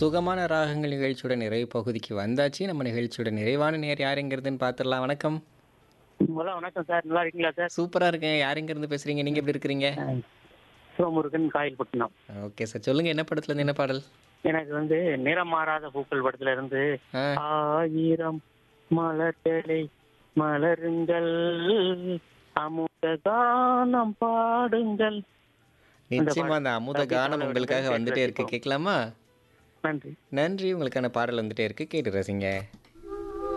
சுகமான ராகங்கள் நிகழ்ச்சியோட நிறைவு பகுதிக்கு வந்தாச்சு நம்ம நிகழ்ச்சியோட நிறைவான நேர் யாருங்கிறதுன்னு பார்த்துடலாம் வணக்கம் முதல்ல வணக்கம் சார் நல்லா இருக்கீங்களா சார் சூப்பரா இருக்கேன் யாருங்கிறது பேசுறீங்க நீங்க எப்படி இருக்கிறீங்க சிவமுருகன் காயல்பட்டினம் ஓகே சார் சொல்லுங்க என்ன படத்துல இருந்து என்ன பாடல் எனக்கு வந்து நிறம் மாறாத பூக்கள் படத்துல இருந்து ஆ, ஆயிரம் மலர்களை மலருங்கள் அமுத கானம் பாடுங்கள் நிச்சயமா அந்த அமுத அப்படியே கானம் பாடல் உங்களுக்காக வந்து வந்துட்டே இருக்கு ரசிப்போம். கேட்கலாமா நன்றி நன்றி உங்களுக்கான பாடல் வந்துட்டே இருக்கு கேட்டு ரசிங்க